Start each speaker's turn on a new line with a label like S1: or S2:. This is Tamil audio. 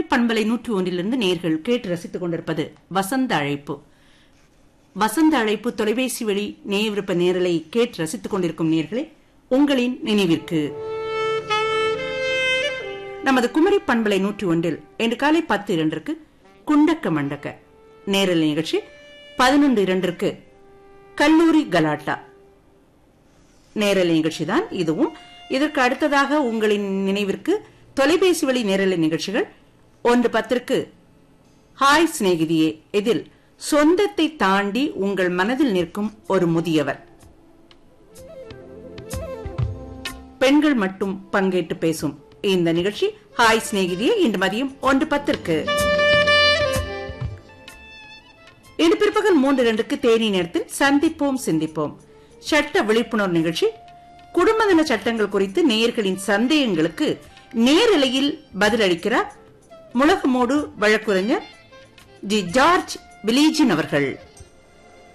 S1: குமரி பண்பலை நூற்றி ஒன்றிலிருந்து நேர்கள் கேட்டு ரசித்துக் கொண்டிருப்பது வசந்த அழைப்பு வசந்த அழைப்பு தொலைபேசி வழி நேயவிருப்ப நேரலை கேட்டு ரசித்துக் கொண்டிருக்கும் நேர்களே உங்களின் நினைவிற்கு நமது குமரி பண்பலை நூற்றி ஒன்றில் இன்று காலை பத்து இரண்டிற்கு குண்டக்க மண்டக்க நேரல் நிகழ்ச்சி பதினொன்று இரண்டிற்கு கல்லூரி கலாட்டா நேரலை நிகழ்ச்சி தான் இதுவும் இதற்கு அடுத்ததாக உங்களின் நினைவிற்கு தொலைபேசி வழி நேரலை நிகழ்ச்சிகள் ஒன்று பத்திற்கு ஹாய் சிநேகிதியே இதில் சொந்தத்தை தாண்டி உங்கள் மனதில் நிற்கும் ஒரு முதியவர் பெண்கள் மட்டும் பங்கேற்று பேசும் இந்த நிகழ்ச்சி ஹாய் சிநேகிதியே இன்று மதியம் ஒன்று பத்திற்கு இன்று பிற்பகல் மூன்று இரண்டுக்கு தேனி நேரத்தில் சந்திப்போம் சிந்திப்போம் சட்ட விழிப்புணர்வு நிகழ்ச்சி குடும்ப நல சட்டங்கள் குறித்து நேயர்களின் சந்தேகங்களுக்கு நேரலையில் பதிலளிக்கிறார் முழக்கமோடு வழக்குரைஞர் தி ஜார்ஜ் விலீஜின் அவர்கள்